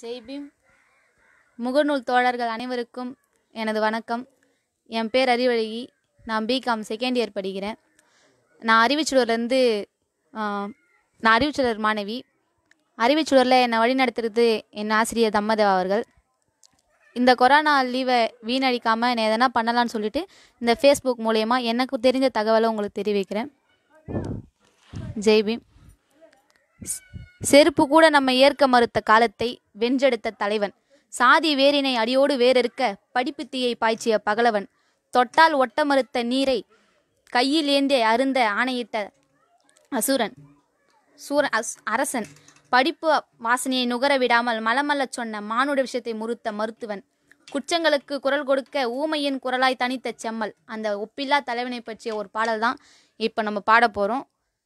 ஜெய்பீம் முகநூல் தோழர்கள் அனைவருக்கும் எனது வணக்கம் என் பேர் அறிவழகி நான் பிகாம் செகண்ட் இயர் படிக்கிறேன் நான் அறிவிச்சுடர்லேருந்து நான் அறிவிச்சுடர் மாணவி அறிவிச்சுடரில் என்னை வழிநடத்துறது என் ஆசிரியர் தம்மதேவா அவர்கள் இந்த கொரோனா லீவை வீணடிக்காமல் என்னை எதனா பண்ணலான்னு சொல்லிட்டு இந்த ஃபேஸ்புக் மூலயமா எனக்கு தெரிஞ்ச தகவலை உங்களுக்கு தெரிவிக்கிறேன் ஜெய்பீம் செருப்பு கூட நம்ம ஏற்க மறுத்த காலத்தை வென்றெடுத்த தலைவன் சாதி வேரினை அடியோடு வேறறுக்க படிப்பு தீயை பாய்ச்சிய பகலவன் தொட்டால் ஒட்ட மறுத்த நீரை கையில் ஏந்தி அருந்த ஆணையிட்ட அசுரன் சூர அஸ் அரசன் படிப்பு வாசனையை நுகர விடாமல் மலமல்லச் சொன்ன மானுட விஷயத்தை முறுத்த மருத்துவன் குற்றங்களுக்கு குரல் கொடுக்க ஊமையின் குரலாய் தனித்த செம்மல் அந்த ஒப்பில்லா தலைவனை பற்றிய ஒரு பாடல் தான் இப்போ நம்ம பாட போகிறோம்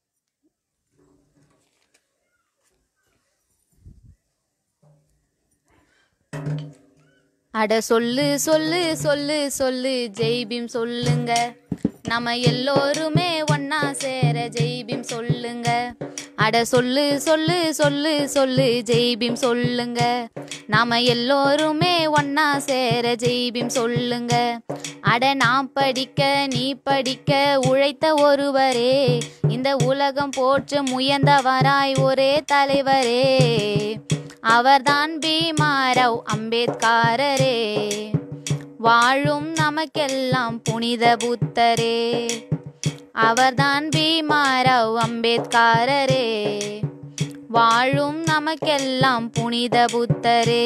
அட சொல்லு சொல்லு சொல்லு சொல்லு ஜெய்பீம் சொல்லுங்க நம்ம எல்லோருமே ஒன்னா சேர ஜெய்பீம் சொல்லுங்க அட சொல்லு சொல்லு சொல்லு சொல்லு ஜெய்பீம் சொல்லுங்க நாம எல்லோருமே ஒன்னா சேர ஜெய்பீம் சொல்லுங்க அட நான் படிக்க நீ படிக்க உழைத்த ஒருவரே இந்த உலகம் போற்று முயன்றவராய் ஒரே தலைவரே அவர்தான் பீமாராவ் அம்பேத்காரரே வாழும் நமக்கெல்லாம் புனித புத்தரே அவர்தான் பீமாராவ் அம்பேத்காரரே வாழும் நமக்கெல்லாம் புனித புத்தரே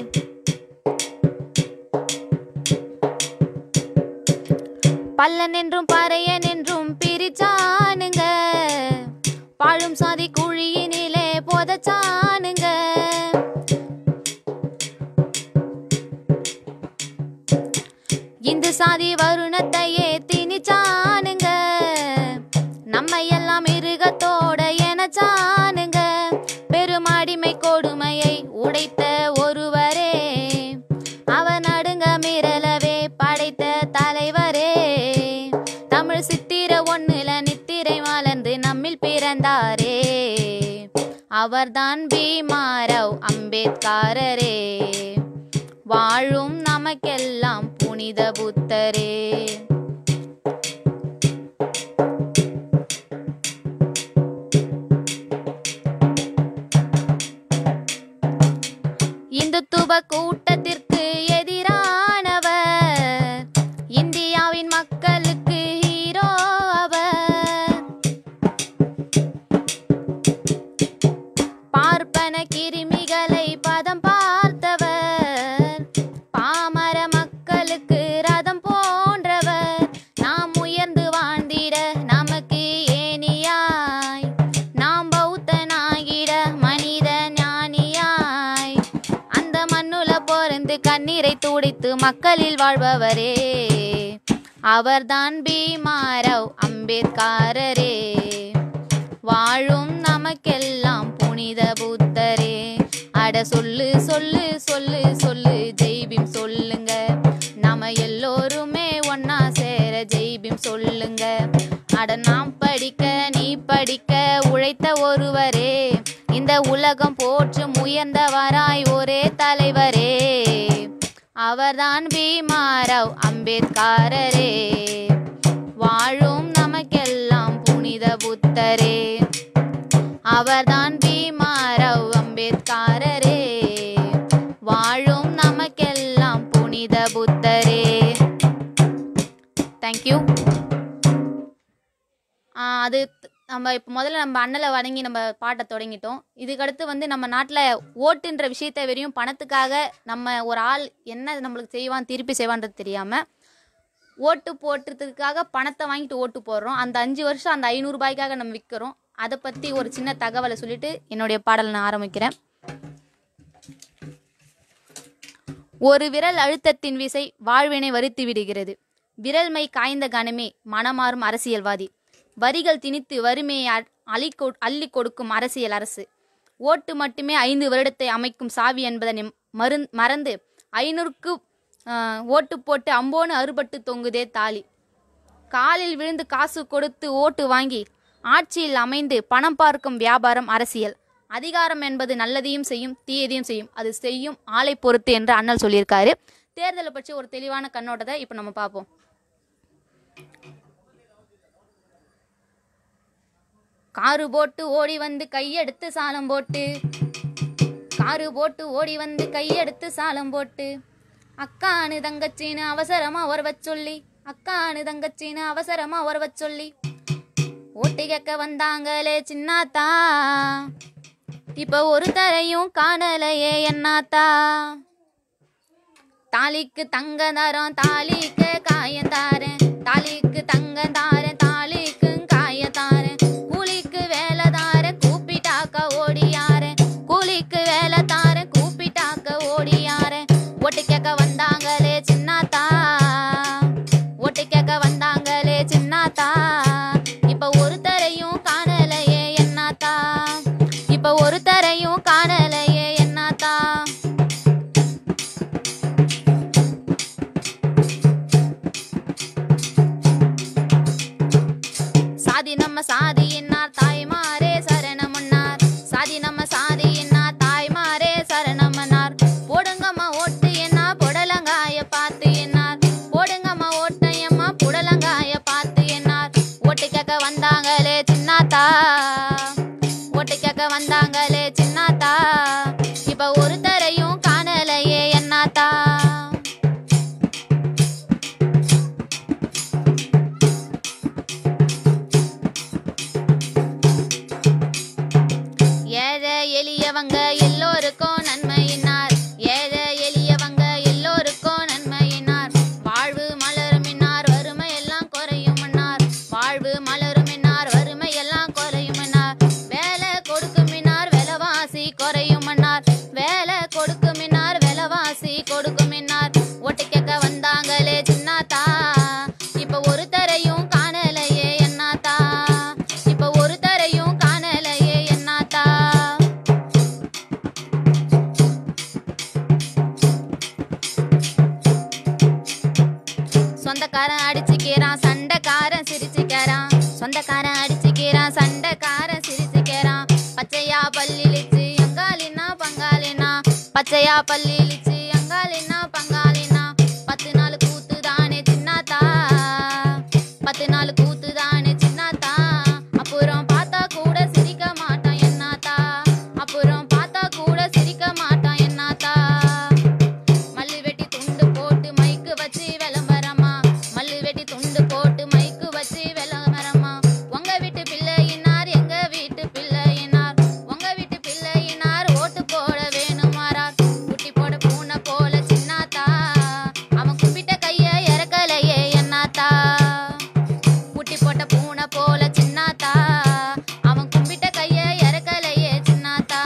பல்லன் என்றும் பறையன் என்றும் பிரிச்சானுங்க பாழும் சாதி குழியினிலே போதச்சானுங்க இந்து சாதி வருணத்தையே திணிச்சானுங்க நம்ம எல்லாம் மிருகத்தோட எனச்சானுங்க பெருமாடிமை கொடுமையை உடைத்த ஒருவரே அவர் நடுங்க மிரளவே படைத்த தலைவரே தமிழ் சித்திர ஒண்ணுல நித்திரை மலர்ந்து நம்மில் பிறந்தாரே அவர்தான் பீமாராவ் அம்பேத்காரரே வாழும் நமக்கெல்லாம் புனித புத்தரே இந்துத்துவ கூட்டத்திற்கு எதிரானவர் இந்தியாவின் மக்களுக்கு ஹீரோ அவர் பார்ப்பன கிருமிகளை பதம் பார்த்தவர் பாமர மக்களுக்கு ரதம் போன்றவர் நாம் உயர்ந்து வாழ்ந்திட நமக்கு ஏனியாய் நாம் பௌத்தனாகிட மனித ஞானியாய் அந்த மண்ணுல பொருந்து கண்ணீரை துடைத்து மக்களில் வாழ்பவரே அவர்தான் பீமாராவ் அம்பேத்காரரே வாழும் நமக்கெல்லாம் புனித புத்தரே அட சொல்லு சொல்லு சொல்லு சொல்லு ஜெய்பீம் சொல்லுங்க நாம எல்லோருமே ஒன்னா சேர ஜெய்பீம் சொல்லுங்க அட நாம் படிக்க நீ படிக்க உழைத்த ஒருவரே இந்த உலகம் போற்று முயன்றவராய் ஒரே தலைவரே அவர்தான் பீமாராவ் அம்பேத்காரரே வாழும் நமக்கெல்லாம் புனித புத்தரே அவர்தான் பீமாராவ் அம்பேத்காரரே வாழும் நமக்கெல்லாம் புனித புத்தரே தேங்க்யூ அது நம்ம இப்போ முதல்ல நம்ம அண்ணலை வணங்கி நம்ம பாட்டை தொடங்கிட்டோம் இதுக்கடுத்து வந்து நம்ம நாட்டில் ஓட்டுன்ற விஷயத்த வெறியும் பணத்துக்காக நம்ம ஒரு ஆள் என்ன நம்மளுக்கு செய்வான் திருப்பி செய்வான்றது தெரியாமல் ஓட்டு போட்டுறதுக்காக பணத்தை வாங்கிட்டு ஓட்டு போடுறோம் அந்த அஞ்சு வருஷம் அந்த ஐநூறுரூபாய்க்காக நம்ம விற்கிறோம் அதை பற்றி ஒரு சின்ன தகவலை சொல்லிட்டு என்னுடைய பாடல் நான் ஆரம்பிக்கிறேன் ஒரு விரல் அழுத்தத்தின் விசை வாழ்வினை வருத்தி விடுகிறது விரல்மை காய்ந்த கணமே மனமாறும் அரசியல்வாதி வரிகள் திணித்து வறுமையை அழி அள்ளி கொடுக்கும் அரசியல் அரசு ஓட்டு மட்டுமே ஐந்து வருடத்தை அமைக்கும் சாவி என்பதனை மருந் மறந்து ஐநூறுக்கு ஓட்டு போட்டு அம்போன்னு அறுபட்டு தொங்குதே தாலி காலில் விழுந்து காசு கொடுத்து ஓட்டு வாங்கி ஆட்சியில் அமைந்து பணம் பார்க்கும் வியாபாரம் அரசியல் அதிகாரம் என்பது நல்லதையும் செய்யும் தீயதையும் செய்யும் அது செய்யும் ஆளை பொறுத்து என்று அண்ணல் சொல்லியிருக்காரு தேர்தலை பற்றி ஒரு தெளிவான கண்ணோட்டத்தை இப்போ நம்ம பார்ப்போம் காரு போட்டு ஓடி வந்து கையெடுத்து சாலம் போட்டு காரு போட்டு ஓடி வந்து கையெடுத்து சாலம் போட்டு அக்கானு தங்கச்சின்னு அவசரமா ஒருவச் சொல்லி அக்கானு தங்கச்சின்னு அவசரமா ஒருவச் சொல்லி ஓட்டு கேட்க வந்தாங்களே சின்னாத்தா இப்ப ஒரு தரையும் காணலையே என்னாத்தா தாலிக்கு தங்க தரம் தாலிக்கு காயம் தாரேன் தாலிக்கு தங்க தாரேன் தாலிக்கு காய தாரேன் கூலிக்கு வேலை தாரேன் கூப்பிட்டாக்க ஓடியாரேன் கூலிக்கு வேலை தாரேன் கூப்பிட்டாக்க ஓடியாரேன் ஓட்டு கேட்க வந்தாங்களே சின்னாத்தா ஓட்டு கேட்க வந்தாங்களே சின்னாத்தா இப்ப ஒருத்தரையும் காணலையே என்னாத்தா இப்ப ஒருத்தரையும் காணலையே என்னாத்தா சாதி நம்ம சாதி என்னார் தாய்மாரே சரணமன்னார் சாதி நம்ம சாதி என்னார் தாய்மாரே சரணமன்னார் போடுங்கம்மா ஓட்டு என்ன புடலங்காய பார்த்து என்னார் போடுங்கம்மா ஓட்டு எம்மா புடலங்காய பார்த்து என்னார் ஓட்டு கேட்க வந்தாங்களே சின்னாத்தா ஓட்டு கேட்க வந்தாங்களே சின்னாத்தா இப்ப ஒருத்தரையும் காணலையே என்னாத்தா ஏழை எளியவங்க எல்லோருக்கும் நன்மையினார் ஏழை எளியவங்க எல்லோருக்கும் நன்மையினார் வாழ்வு மலரும் இன்னார் வறுமை எல்லாம் குறையும் இன்னார் வாழ்வு மலரும் இன்னார் வறுமை எல்லாம் குறையும் இன்னார் வேலை கொடுக்கும் இன்னார் விலைவாசி குறையும் இன்னார் வேலை கொடுக்கும் இன்னார் விலைவாசி கொடுக்கும் இன்னார் ஓட்டு கேட்க வந்தாங்களே சின்னாத்தா இப்ப ஒருத்தரையும் காணலையே என்னாத்தா இப்ப ஒருத்தரையும் காணலையே என்னாத்தா சொந்தக்காரன் அடிச்சுக்கிறான் சண்டைக்காரன் சிரிச்சுக்கிறான் சொந்தக்காரன் அடிச்சுக்கிறான் சண்டைக்காரன் சிரிச்சுக்கிறான் பச்சையா பல்லிலிச்சு அங்காலினா பங்காளினா பச்சையா பல்லிலிச்சு அங்காலினா பங்காளினா பத்து நாள் கூத்து தானே சின்னாத்தா பத்து நாள் கூத்து தானே சின்னாத்தா அப்புறம் பார்த்தா கூட சிரிக்க மாட்டான் என்னாத்தா அப்புறம் பார்த்தா கூட சிரிக்க மாட்டான் என்னாத்தா மல்லு வெட்டி துண்டு போட்டு மைக்கு வச்சு விளம்பரமா மல்லு வெட்டி துண்டு போட்டு மைக்கு வச்சு விளம்பரமா உங்க வீட்டு பிள்ளையினார் எங்க வீட்டு பிள்ளையினார் உங்க வீட்டு பிள்ளையினார் ஓட்டு போட வேணுமாறார் குட்டி போட பூனை போல சின்னாத்தா அவன் கும்பிட்ட கைய இறக்கலையே என்னாத்தா குட்டி போட்ட பூனை போல சின்னாத்தா அவன் கும்பிட்ட கைய இறக்கலையே சின்னாத்தா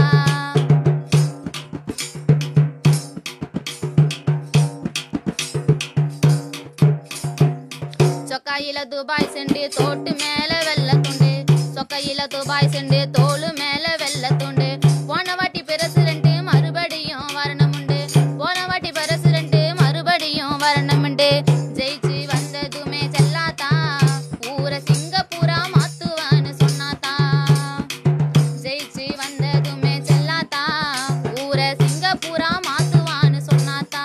சொக்காயில துபாய் சென்று தோட்டு மேல வெள்ள துண்டு சொக்கையில துபாய் சென்று தோளு மேல வெள்ள துண்டு போன வாட்டி பிரசிடண்ட் மறுபடியும் வரணுமுண்டு போன வாட்டி பிரசிடண்ட் மறுபடியும் வரணுமுண்டு ஜெயிச்சு வந்ததுமே செல்லாத்தா ஊர சிங்கப்பூரா மாத்துவான்னு சொன்னாத்தா ஜெயிச்சு வந்ததுமே செல்லாத்தா ஊர சிங்கப்பூரா மாத்துவான்னு சொன்னாத்தா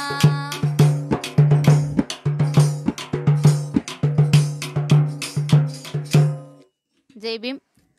ஜெய் பீம்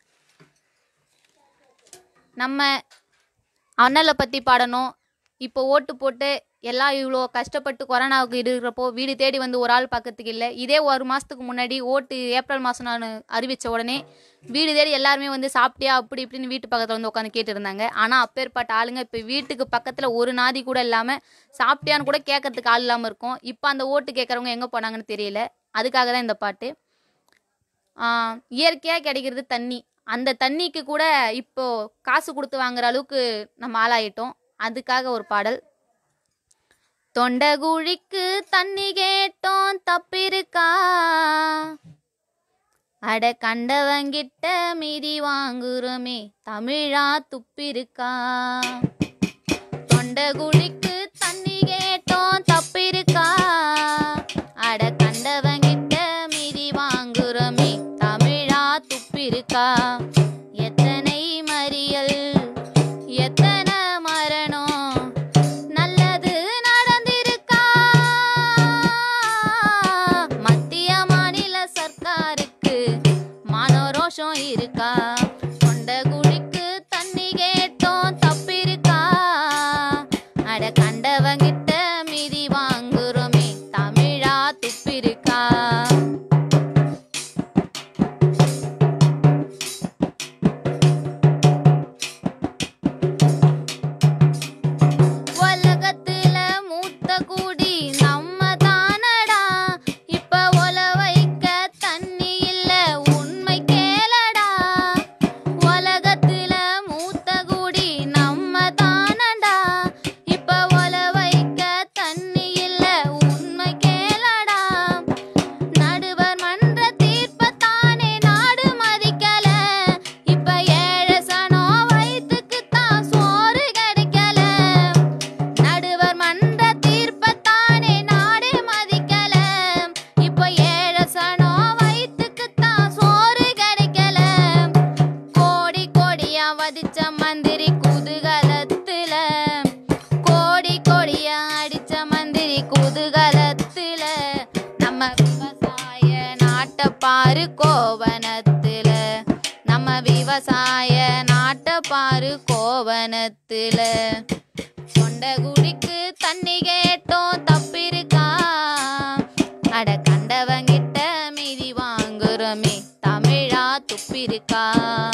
நம்ம அண்ணலை பற்றி பாடணும் இப்போ ஓட்டு போட்டு எல்லாம் இவ்வளோ கஷ்டப்பட்டு கொரோனாவுக்கு இருக்கிறப்போ வீடு தேடி வந்து ஒரு ஆள் பார்க்கறதுக்கு இல்லை இதே ஒரு மாதத்துக்கு முன்னாடி ஓட்டு ஏப்ரல் மாதம் நான் அறிவித்த உடனே வீடு தேடி எல்லாருமே வந்து சாப்பிட்டியா அப்படி இப்படின்னு வீட்டு பக்கத்தில் வந்து உட்காந்து கேட்டு இருந்தாங்க ஆனால் அப்பேற்பட்ட ஆளுங்க இப்போ வீட்டுக்கு பக்கத்தில் ஒரு நாதி கூட இல்லாமல் சாப்பிட்டியான்னு கூட கேட்கறதுக்கு ஆள் இல்லாமல் இருக்கும் இப்போ அந்த ஓட்டு கேட்குறவங்க எங்கே போனாங்கன்னு தெரியல அதுக்காக தான் இந்த பாட்டு இயற்கையாக கிடைக்கிறது தண்ணி அந்த தண்ணிக்கு கூட இப்போ காசு கொடுத்து வாங்குற அளவுக்கு நம்ம ஆளாயிட்டோம் அதுக்காக ஒரு பாடல் தொண்டை குழிக்கு தண்ணி கேட்டோம் தப்பிருக்கா அட கண்டவங்கிட்ட மீதி வாங்குறோமே தமிழா துப்பிருக்கா தொண்டை குழிக்கு தண்ணி கேட்டோம் தப்பிருக்கா அட கண்டவங்கிட்ட மீதி வாங்குறோமே தமிழா துப்பிருக்கா எத்தனை மறியல் பதிச்ச மந்திரி குதூகலத்துல கோடி கோடியா அடிச்ச மந்திரி குதூகலத்துல நம்ம விவசாய நாட்டை பாரு கோவனத்துல நம்ம விவசாய நாட்டை பாரு கோவனத்துல கொண்ட குடிக்கு தண்ணி கேட்டோம் தப்பிருக்கா அட கண்டவங்கிட்ட மீதி வாங்குறோமே தமிழா துப்பிருக்கா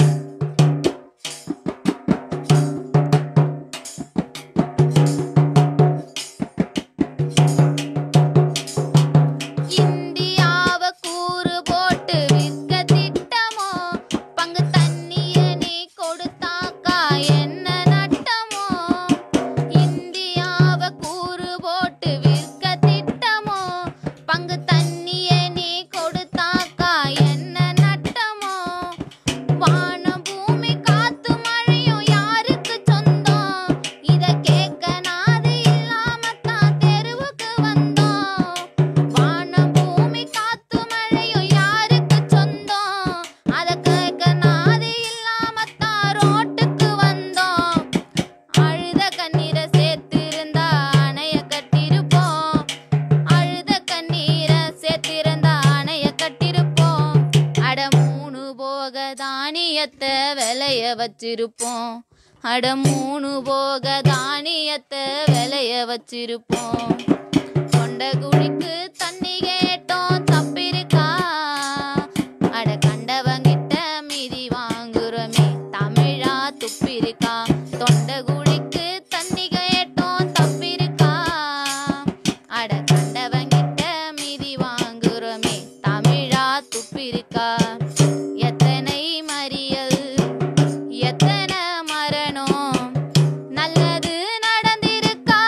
இந்தியாவ கூறு போட்டு விற்க திட்டமோ பங்கு தண்ணிய நீ கொடுத்தாக்கா என்ன நட்டமோ இந்தியாவ கூறு போட்டு விற்க திட்டமோ பங்கு தண்ணிய நீ கொடுத்தாக்கா என்ன நட்டமோ வானம் பூமி காத்து மழையும் யாருக்கு சொந்தம் இத கேட்க நாது இல்லாம தான் தெருவுக்கு வந்தோம் வானம் பூமி காத்து மழையும் யாருக்கு சொந்தம் அத கேட்க நாது இல்லாம தான் ரோட்டுக்கு வந்தோம் அழுத கண்ணீரை சேர்த்திருந்தா அணைய கட்டிருப்போம் அழுத கண்ணீரை சேர்த்திருந்தா அணைய கட்டிருப்போம் அட மூணு போக தானியத்தை விளைய வச்சிருப்போம் அட மூணு போக தானியத்தை விளைய வச்சிருப்போம் கொண்ட குடிக்கு தண்ணி கேட்டோம் தப்பிருக்கா அட கண்டவங்கிட்ட மீதி வாங்குறோமே தமிழா துப்பிருக்கா தொண்ட குடிக்கு தண்ணி கேட்டோம் தப்பிருக்கா அட கண்டவங்கிட்ட மீதி வாங்குறோமே தமிழா துப்பிருக்கா எத்தனை மறியல் எத்தனை மரணம் நல்லது நடந்திருக்கா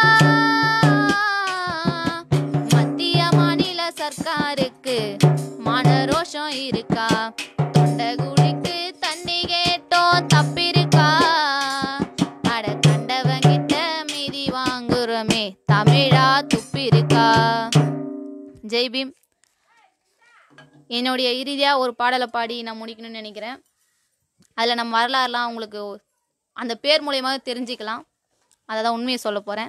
மத்திய மாநில சர்க்காருக்கு மனரோஷம் இருக்கா தொண்டகுடிக்கு தண்ணி கேட்டோம் தப்பிருக்கா அட கண்டவங்கிட்ட மீதி வாங்குறோமே தமிழா துப்பிருக்கா ஜெய் பீம் என்னுடைய இறுதியாக ஒரு பாடலை பாடி நான் முடிக்கணும்னு நினைக்கிறேன் அதில் நம்ம வரலாறுலாம் உங்களுக்கு அந்த பேர் மூலியமாக தெரிஞ்சுக்கலாம் அதை தான் உண்மையை சொல்ல போகிறேன்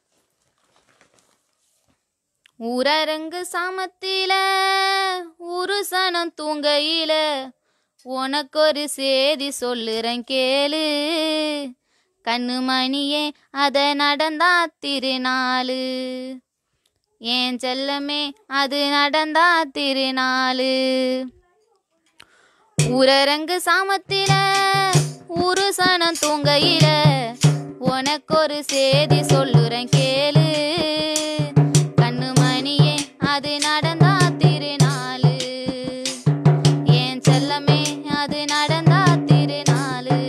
ஊரரங்கு சாமத்தில உருசனம் தூங்கையில உனக்கு ஒரு சேதி சொல்லுறேன் கேளு கண்ணு மணியே அத நடந்தா திருநாளு ஏன் செல்லமே அது நடந்தா திருநாளு ஊரரங்கு சாமத்தில உருசனம் தூங்கையில உனக்கு ஒரு சேதி சொல்லுறேன் கேளு கண்ணு மணியே அது நடந்தா திருநாளு ஏன் செல்லமே அது நடந்தா திருநாளு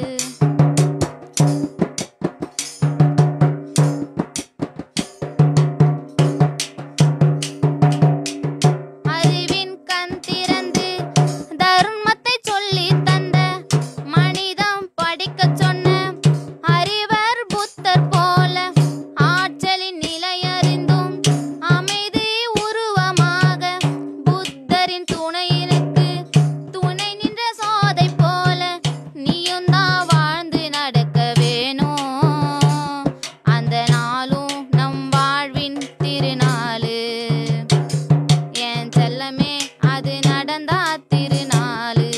அறிவின் கண் திறந்து தர்மத்தை சொல்லி தந்த மனிதம் படிக்கச் சொன்ன அறிவர் புத்தர் போல ஆற்றலின் நிலையறிந்தும் அமைதி உருவமாக புத்தரின் துணையினுக்கு துணை நின்ற சோதை போல நீயும் தான் வாழ்ந்து நடக்க வேணும் அந்த நாளும் நம் வாழ்வின் திருநாளு என் செல்லமே அது நடந்தா திருநாளு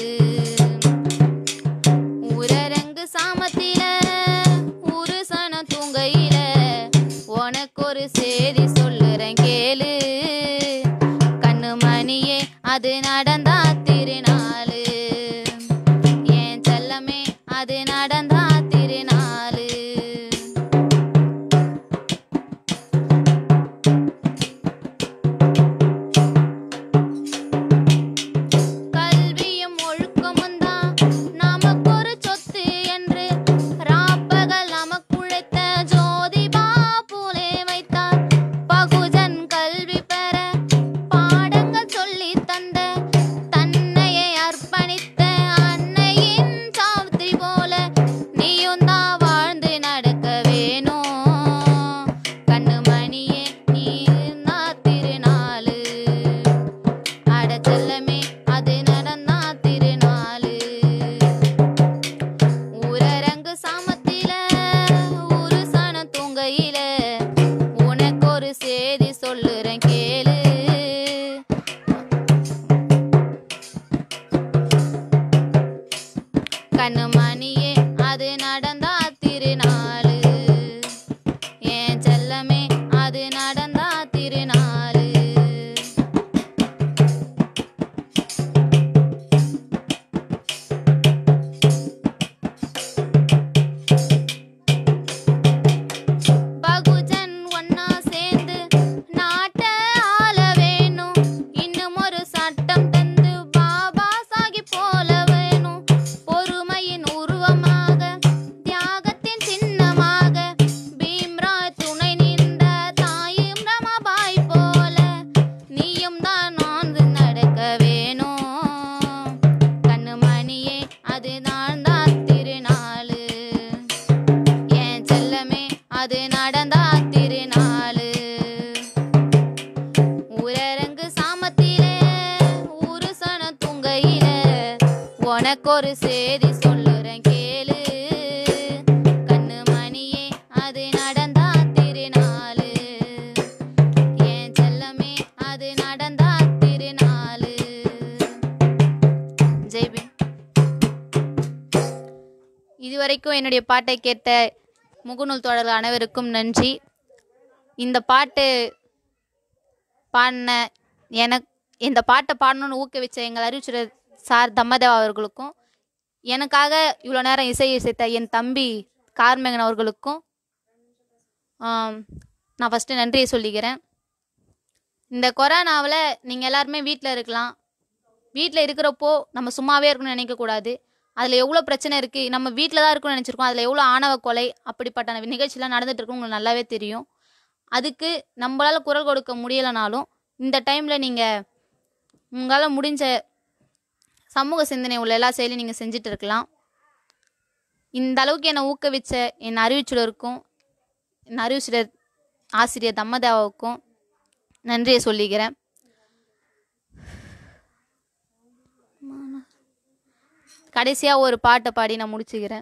ஊரரங்கு சாமத்தில உருசன தூங்கையில உனக்கு ஒரு சேதி சொல்லுறேன் கேளு கண்ணு மணியே அது நடந்தா திருநாளு என் செல்லமே அது நடந்தா திருநாளு கல்வியும் ஒழுக்கமும் தான் நமக்கு ஒரு சொத்து என்று ராப்பகல் நமக்குழைத்த ஜோதிபா பூலே வைத்தார் பகுஜன் கல்வி பெற பாடங்கள் சொல்லி தந்த தன்னையை அர்ப்பணித்த அன்னையின் சாவித்திரி போல கண்ணு மணியே அது நடந்தா திருநாளு என் செல்லமே அது நடந்தா திருநாளு பகுஜன் ஒன்னா சேர்ந்து நாட்ட ஆள வேணும் இன்னும் ஒரு சட்டம் தந்து பாபா சாஹிப் போல வேணும் பொறுமையின் உருவமாக தியாகத்தின் சின்னமாக பீம்ராய் துணை நின்ற தாயும் ரமாபாய் போல நீயும் தான் நான்கு நடக்க வேணும் கண்ணு மணியே அது நான் தான் திருநாளு என் செல்லமே அது நடந்தா திருநாளு ஊரரங்கு சாமத்திலே ஊரு சன துங்கையில உனக்கு ஒரு செய்தி சொல்லுறேன் கேளு கண்ணு மணியே அது நடந்தா திருநாளு என் செல்லமே அது நடந்தா திருநாளு ஜெய்பி இதுவரைக்கும் என்னுடைய பாட்டை கேட்ட முகநூல் தோழர்கள் அனைவருக்கும் நன்றி இந்த பாட்டு பாடின எனக்கு இந்த பாட்டை பாடணும்னு ஊக்குவிச்ச எங்கள் அறிவிச்சுடர் சார் தம்மதேவா அவர்களுக்கும் எனக்காக இவ்வளோ நேரம் இசை இசைத்த என் தம்பி கார்மேகன் அவர்களுக்கும் ஆம், நான் ஃபஸ்ட்டு நன்றியை சொல்லிக்கிறேன் இந்த கொரோனாவில் நீங்கள் எல்லாருமே வீட்டில் இருக்கலாம் வீட்டில் இருக்கிறப்போ நம்ம சும்மாவே இருக்கணும்னு நினைக்கக்கூடாது அதில் எவ்வளோ பிரச்சனை இருக்குது நம்ம வீட்டில் தான் இருக்கணும்னு நினச்சிருக்கோம் அதில் எவ்வளோ ஆணவ கொலை அப்படிப்பட்ட நிகழ்ச்சிலாம் நடந்துட்டு இருக்குன்னு உங்களுக்கு நல்லாவே தெரியும் அதுக்கு நம்மளால் குரல் கொடுக்க முடியலைனாலும் இந்த டைமில் நீங்கள் உங்களால் முடிஞ்ச சமூக சிந்தனை உள்ள எல்லா செயலையும் நீங்கள் செஞ்சுட்டு இருக்கலாம் இந்த அளவுக்கு என்னை ஊக்குவிச்ச என் அறிவிச்சுடருக்கும் என் அறிவிச்சுடர் ஆசிரியர் தம்மதேவாவுக்கும் நன்றியை சொல்லிக்கிறேன் கடைசியாக ஒரு பாட்டை பாடி நான் முடிச்சுக்கிறேன்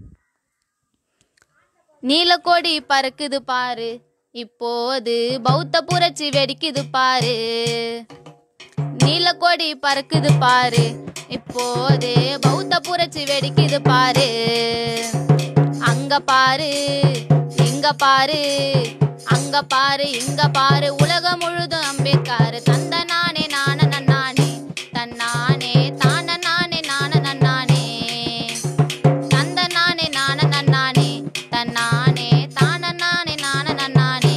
நீலக்கோடி பறக்குது பாரு இப்போது பௌத்த புரட்சி வெடிக்குது பாரு நீலக்கோடி பறக்குது பாரு இப்போது பௌத்த புரட்சி வெடிக்குது பாரு அங்க பாரு இங்க பாரு அங்க பாரு இங்க பாரு உலகம் முழுதும் அம்பேத்கர் தந்த நானே நான நன்னானே தன்னானே தான நானே நான நன்னானே தந்த நானே நான நன்னானே தன்னானே தான நானே நான நன்னானே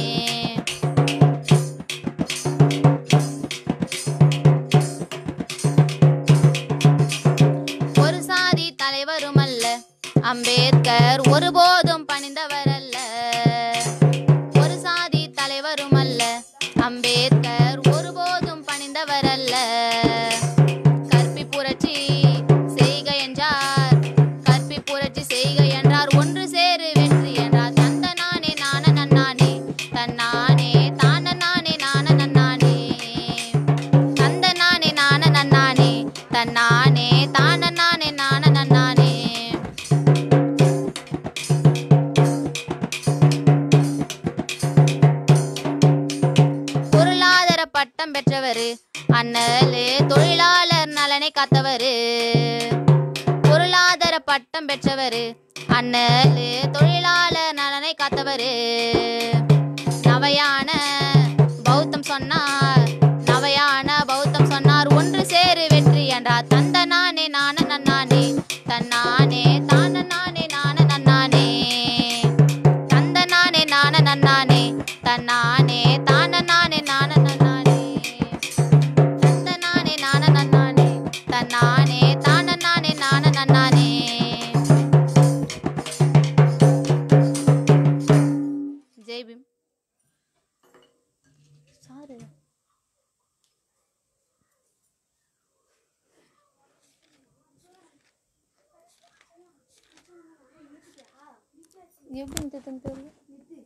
ஒரு சாதி தலைவரும் அல்ல அம்பேத்கர் ஒருபோதும் பணிந்தவர் அல்ல ஒரு சாதி தலைவரும் அல்ல அம்பேத்கர் ஒருபோதும் பணிந்தவர் அல்ல கற்பி புரட்சி செய்க என்றார் கற்பி புரட்சி செய்க என்றார் ஒன்று சேரு வெற்றி என்றார் தந்த நானே நான நன்னானே தன்னானே தான நானே நான நன்னானே தந்த நானே நான நன்னானே தன்னானே தான நானே நான நன்னானே பொருளாதார பட்டம் பெற்றவர் அண்ணலு தொழிலாளர் நலனை காத்தவர் பொருளாதார பட்டம் பெற்றவர் அண்ணலு தொழிலாளர் நலனை காத்தவர் நவையான பௌத்தம் சொன்னார் நவையான பௌத்தம் சொன்னார் ஒன்று சேரு வெற்றி என்றார் தந்த நானே நான நன்னானே தன்னானே தான நானே நான நன்னானே தந்த நானே நான நன்னானே தன்னானே தான நானே நான நன்னானே தந்த நானே நான நன்னானே தன்னானே தான நானே நான நன்னானே ஜெய் பீம் சாரு எப்படி தெரியல